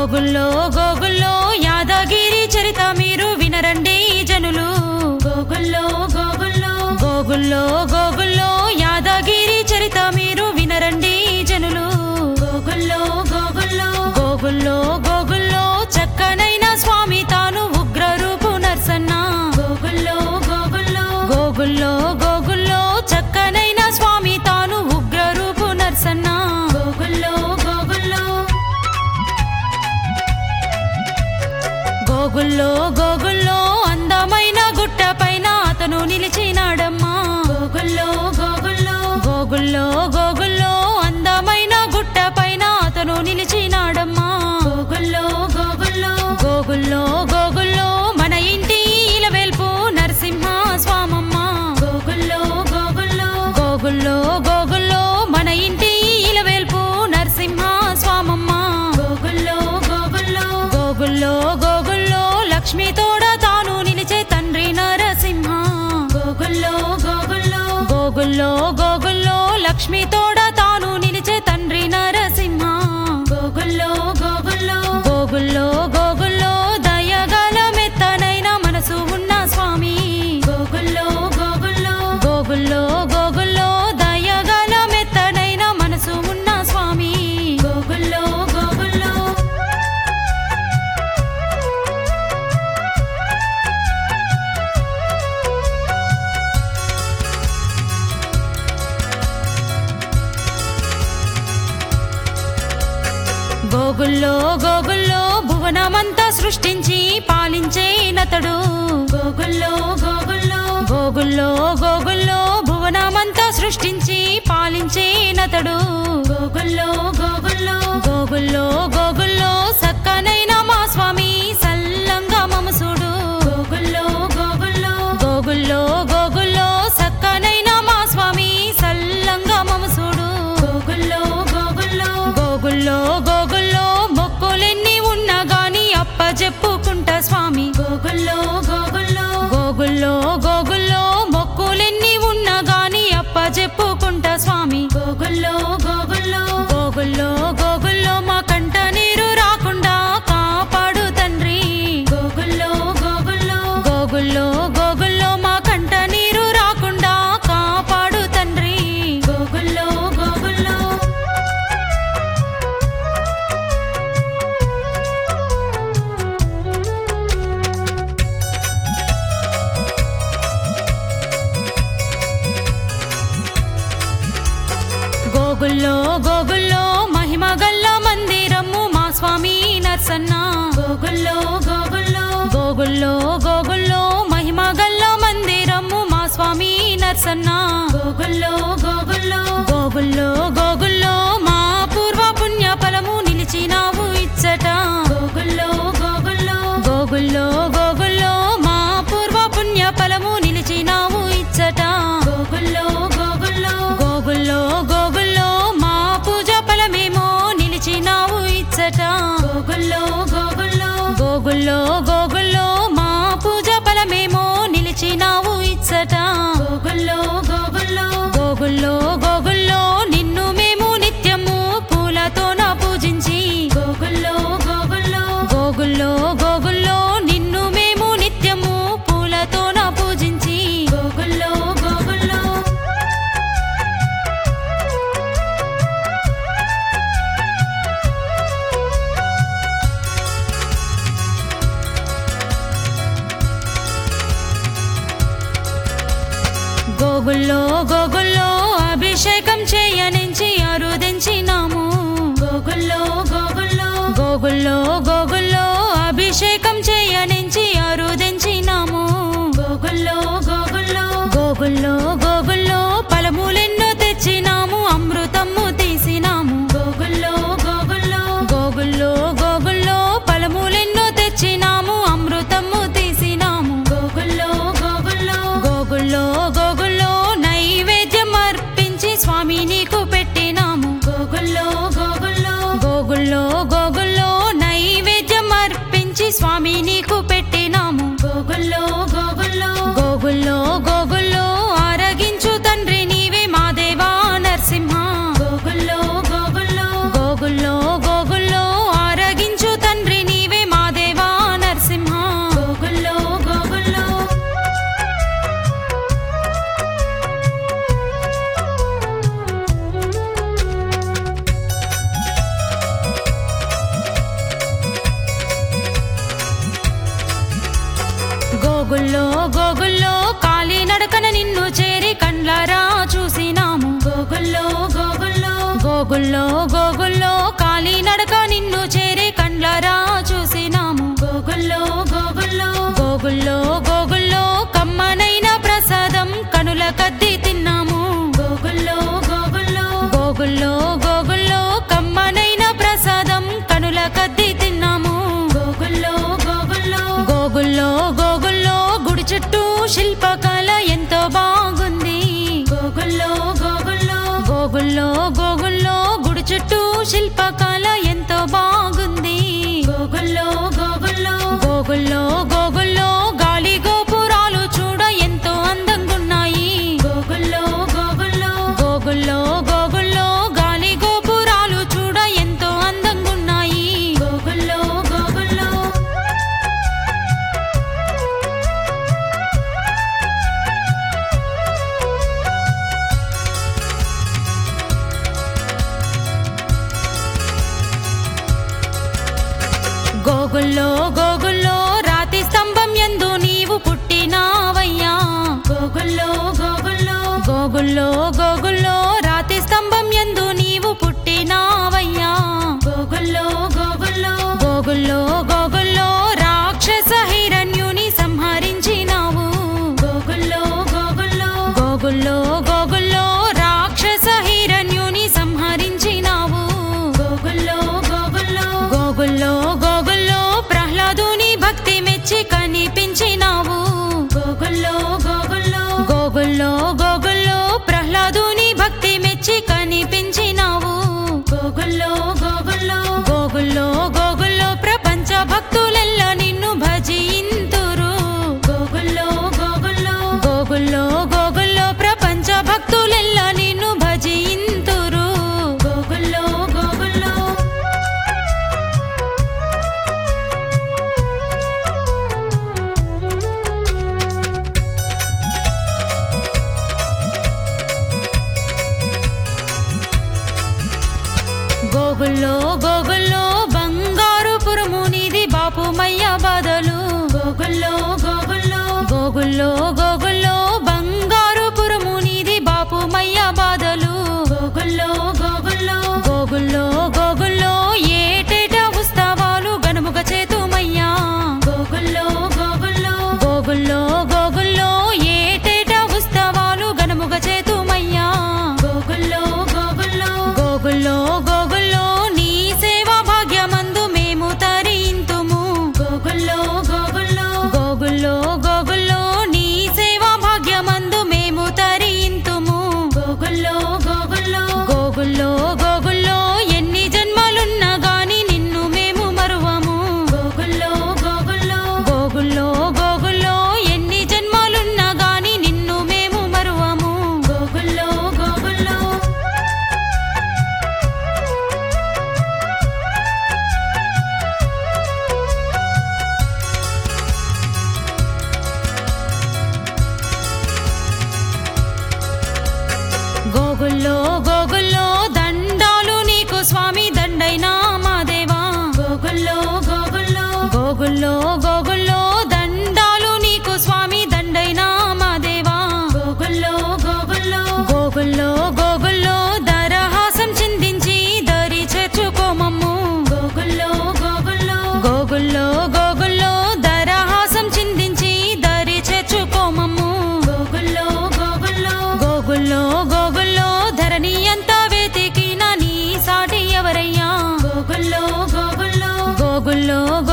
గోగుల్లో గోగుల్లో యాదగిరి చరిత మీరు వినరండి జనులు గోగుల్లో గోగుల్లో గోగుల్లో గోగుల్లో యాదగిరి చరిత మీరు వినరండి జనులు గోగుల్లో గోగుల్లో గోగుల్లో గోగుల్లో చక్కనైన స్వామి తాను ఉగ్ర రూపు నర్సన్న గోగుల్లో గోగుల్లో గోగుల్లో గోగుల్లో చక్కనైన స్వామి తాను ఉగ్ర రూపు నర్సన్న గోగుల్లో గోగుల్లో గోగుల్లో గోగుల్లో అందమైన గుట్ట పైన అతను నిలిచినాడమ్మా గోగుల్లో గోగుల్లో గోగుల్లో గోగుల్లో అందమైన గుట్ట పైన అతను నిలిచినాడమ్మా గోగుల్లో గోగుల్లో గోగుల్లో గోగుల్లో మన ఇంటి ఇలవేల్పు నరసింహ స్వామమ్మ గోగుల్లో గోగుల్లో గోగుల్లో గోగుల్లో మన ఇంటి ఇలవేల్పు నరసింహ స్వామమ్మ గోగుల్లో గోగుల్లో గోగుల్లో గోగుల్లో లక్ష్మి తోడ తాను నిలిచే తండ్రి నరసింహ గోగుల్లో గోగుల్లో గోగుల్లో గోగుల్లో లక్ష్మి తోడ తాను నిలిచే తండ్రి నరసింహ గోగుల్లో గోగుల్లో గోగుల్లో గోగుల్లో దయగల మెత్తనైన మనసు ఉన్న స్వామి గోగుల్లో గోగుల్లో గోగుల్లో గోగుల్లో దయగల మెత్తనైన మనసు ఉన్న స్వామి గోగుల్లో గోగుల్లో గోగుల్లో గోగుల్లో భువనమంతా సృష్టించి పాలించే నతడు గోగుల్లో గోగుల్లో గోగుల్లో గోగుల్లో భువనమంతా సృష్టించి పాలించే నతడు గోగుల్లో గోగుల్లో గోగుల్లో గోగుల్లో సక్కనైన మా స్వామి సల్లంగా మమసుడు గోగుల్లో గోగుల్లో గోగుల్లో గోగుల్లో సక్కనైన మా స్వామి సల్లంగా మమసుడు గోగుల్లో గోగుల్లో గోగుల్లో గోగుల్లో మొక్కులెన్ని ఉన్నా గాని అప్ప చెప్పుకుంటా స్వామి గోగుల్లో గోగుల్లో గోగుల్లో గోగుల్లో మొక్కులెన్ని ఉన్నా గాని అప్ప చెప్పుకుంటా స్వామి గోగుల్లో గోగుల్లో గోగుల్లో గోగుల్లో మా కంట నీరు రాకుండా కాపాడు తండ్రి గోగుల్లో గోగుల్లో గోగుల్లో గోగుల్లో మా కంట నీరు రాకుండా కాపాడు తండ్రి గోగుల్లో గోగుల్లో గోగుల్లో గోగుల్లో మహిమ గల్ల మందిరము మా స్వామి నర్సన్న గోగుల్లో గోగుల్లో గోగుల్లో గోగుల్లో మహిమ గల్ల మందిరము మా స్వామి నర్సన్న గోగుల్లో గోగుల్లో గోగుల్లో గోగుల్లో మా పూర్వ పుణ్య ఫలము నిలిచినావు ఇచ్చట గోగుల్లో గోగుల్లో గోగుల్లో గోగుల్లో మా పూర్వ పుణ్య ఫలము నిలిచినావు ఇచ్చట గోగుల్లో గోగుల్లో గోగుల్లో గోగుల్లో మా పూజ ఫలమేమో నిలిచినావు ఇచ్చట గోగుల్లో గోగుల్లో గోగుల్లో గోగుల్లో మా పూజ ఫలమేమో నిలిచినావు ఇచ్చట గోగుల్లో గోగుల్లో గోగుల్లో గోగుల్లో నిన్ను మేము నిత్యము పూలతోన పూజించి గోగుల్లో గోగుల్లో గోగుల్లో గోగుల్లో నిన్ను మేము నిత్యము పూలతోన పూజించి గోగుల్లో గోగుల్లో గోగుల్లో గోగుల్లో అభిషేకం చేయనించి అరుదించినాము గోగుల్లో గోగుల్లో గోగుల్లో గోగుల్లో అభిషేకం చేయనించి అరుదించినాము గోగుల్లో గోగుల్లో గోగుల్లో గోగుల్లో ఫలములెన్నో తెచ్చినాము అమృతము తీసినాము గోగుల్లో గోగుల్లో గోగుల్లో గోగుల్లో ఫలములెన్నో తెచ్చినాము అమృతము తీసినాము గోగుల్లో గోగుల్లో గోగుల్లో గోగుల్లో నైవేద్యం అర్పించి స్వామి నీకు పెట్టినాము గోగుల్లో గోగుల్లో గోగుల్లో గోగుల్లో నైవేద్యం అర్పించి స్వామి నీకు పెట్టి గోగుల్లో గోగుల్లో కాలి నడకన నిన్ను చేరి కండ్లారా చూసినాము గోగుల్లో గోగుల్లో గోగుల్లో గోగుల్లో కాలి నడక నిన్ను చేరి కండ్లారా చూసినాము గోగుల్లో గోగుల్లో గోగుల్లో గోగుల్లో కమ్మనైన ప్రసాదం కనుల కద్ది తిన్నాము గోగుల్లో గోగుల్లో గోగుల్లో గోగుల్లో కమ్మనైన ప్రసాదం కనుల కద్ది తిన్నాము గోగుల్లో గోగుల్లో గోగుల్లో గోగుల్లో గుడి చుట్టూ శిల్పకళ ఎంతో బాగుంది గోగుల్లో గోగుల్లో గోగుల్లో గోగుల్లో గుడి చుట్టూ శిల్పకళ ఎంతో బాగుంది గోగుల్లో గోగుల్లో గోగుల్లో గోగుల్లో గాలి గోపురాలు చూడ ఎంతో అందంగున్నాయి గోగుల్లో గోగుల్లో గోగుల్లో గోగుల్లో గాలి గోపురాలు చూడ ఎంతో అందంగున్నాయి గోగుల్లో గోగుల్లో గోగుల్లో గోగుల్లో రాతి స్తంభం ఎందు నీవు పుట్టినావయ్యా గోగుల్లో గోగుల్లో గోగుల్లో గోగుల్లో రాతి స్తంభం ఎందు నీవు పుట్టినావయ్యా గోగుల్లో గోగుల్లో గోగుల్లో గోగుల్లో రాక్షస హిరణ్యుని సంహరించినావు గోగుల్లో గోగుల్లో గోగుల్లో గోగుల్లో రాక్షస హిరణ్యుని సంహరించినావు గోగుల్లో గోగుల్లో గోగుల్లో గోగుల్లో ప్రహ్లాదుని భక్తి మెచ్చి కనిపించినావు గోగుల్లో గోగుల్లో గోగుల్లో గోగుల్లో ప్రహ్లాదుని భక్తి మెచ్చి కనిపించినావు గోగుల్లో గోగుల్లో గోగుల్లో గోగుల్లో ప్రపంచ భక్తులెల్ల నిన్ను భజింతురు గోగుల్లో గోగుల్లో గోగుల్లో గోగుల్లో ప్రపంచ భక్తులెల్ల నిన్ను భజింతురు గోగుల్లో గోగుల్లో గోగుల్లో గోగుల్లో బంగారు పురమునిది బాపుమయ్య బాధలు గోగుల్లో గోగుల్లో గోగుల్లో గోగుల్లో బంగారు పురమునిది బాపుమయ్య బాధలు గోగుల్లో గోగుల్లో గోగుల్లో గోగుల్లో ఏటేటా ఉత్సవాలు గనుముగ చేతుమయ్యా గోగుల్లో గోగుల్లో గోగుల్లో గోగుల్లో ఏటేటా ఉత్సవాలు గనుముగ చేతుమయ్యా గోగుల్లో గోగుల్లో గోగుల్లో గోగుల్లో నీ సేవా భాగ్యమందు మేము తరింతుము గోగుల్లో గోగుల్లో గోగుల్లో గోగుల్లో నీ సేవా భాగ్యమందు మేము తరింతుము గోగుల్లో గోగుల్లో గోగుల్లో గోగుల్లో ఎన్ని జన్మలున్నా గాని నిన్ను మేము మరువము గోగుల్లో గోగుల్లో గోగుల్లో గోగుల్లో ఎన్ని జన్మలున్నా గాని నిన్ను మేము మరువము గోగుల్లో గోగుల్లో గోగుల్లో గోగుల్లో దండాలు నీకు స్వామి దండైనా మా దేవా గోగుల్లో గోగుల్లో గోగుల్లో గోగుల్లో దండాలు నీకు స్వామి దండైనా మా దేవా గోగుల్లో గోగుల్లో గోగుల్లో గోగుల్లో దరహాసం చిందించి దరి చేర్చుకోమమ్ము గోగుల్లో గోగుల్లో గోగుల్లో గోగుల్లో దరహాసం చిందించి దరి చేర్చుకోమమ్ము గోగుల్లో గోగుల్లో గోగుల్లో గోగుల్లో ధరణి అంతా వెతికిన నీ సాటి ఎవరయ్యా గోగుల్లో గోగుల్లో గోగుల్లో